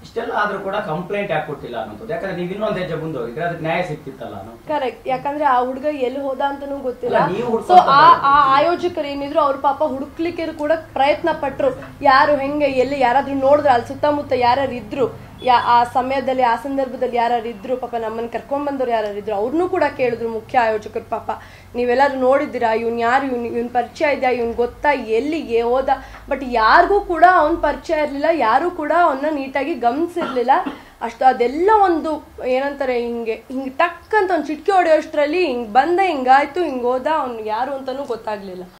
ಇಷ್ಟೆಲ್ಲ ಆದ್ರೂ ಕೂಡ ಕಂಪ್ಲೇಂಟ್ ಯಾಕೆ ಕೊಟ್ಟಿಲ್ಲ ಅನ್ನೋದು ಯಾಕಂದ್ರೆ ನೀವು ಇನ್ನೊಂದು ಹೆಜ್ಜೆ ಮುಂದೆ ಹೋಗಿದ್ರೆ ಅದಕ್ಕೆ ನ್ಯಾಯ ಸಿಕ್ತಿತ್ತಲ್ಲ ಅನ್ನೋ ಕರೆಕ್ಟ್ ಯಾಕಂದ್ರೆ ಆ ಹುಡುಗ ಎಲ್ಲಿ ಹೋದ ಅಂತಾನೂ ಗೊತ್ತಿಲ್ಲ ಅಲ್ಲ, ನೀವು ಸೊ ಹುಡ್ಕೊಂಡ್ ಆ ಬಂದವ್ರು. ಆ ಆಯೋಜಕರು ಏನಿದ್ರು ಅವ್ರ ಪಾಪ ಹುಡುಕ್ಲಿಕ್ಕೆ ಕೂಡ ಪ್ರಯತ್ನ ಪಟ್ರು ಯಾರು ಹೆಂಗೆ ಎಲ್ಲಿ ಯಾರಾದ್ರೂ ನೋಡಿದ್ರೆ ಅಲ್ಲಿ ಸುತ್ತಮುತ್ತ ಯಾರ್ಯಾರು ಇದ್ರು ಯಾ ಆ ಸಮಯದಲ್ಲಿ ಆ ಸಂದರ್ಭದಲ್ಲಿ ಯಾರು ಇದ್ರು ಪಾಪ ನಮ್ಮನ್ನ ಕರ್ಕೊಂಡ್ ಬಂದವ್ರು ಯಾರು ಇದ್ರು ಅವ್ರನ್ನೂ ಕೂಡ ಕೇಳಿದ್ರು ಮುಖ್ಯ ಆಯೋಜಕರು ಪಾಪ ನೀವೆಲ್ಲರೂ ನೋಡಿದ್ದೀರಾ ಇವ್ನ್ ಯಾರು ಇವ್ನ್ ಇವ್ನ್ ಪರಿಚಯ ಇದೆಯಾ ಇವ್ನ್ ಗೊತ್ತಾ ಎಲ್ಲಿಗೆ ಹೋದ ಬಟ್ ಯಾರಿಗೂ ಕೂಡ ಅವ್ನ್ ಪರಿಚಯ ಇರ್ಲಿಲ್ಲ ಯಾರು ಕೂಡ ಅವನ್ನ ನೀಟಾಗಿ ಗಮನಿಸಿರ್ಲಿಲ್ಲ ಅಷ್ಟು ಅದೆಲ್ಲ ಒಂದು ಏನಂತಾರೆ ಹಿಂಗೆ ಹಿಂಗ್ ಟಕ್ ಅಂತ ಒಂದು ಚಿಟ್ಕಿ ಹೊಡೆಯೋಷ್ಟ್ರಲ್ಲಿ ಹಿಂಗ್ ಬಂದ ಹಿಂಗಾಯ್ತು ಹಿಂಗ್ ಹೋದ ಅವ್ನ್ ಯಾರು ಅಂತಾನೂ ಗೊತ್ತಾಗ್ಲಿಲ್ಲ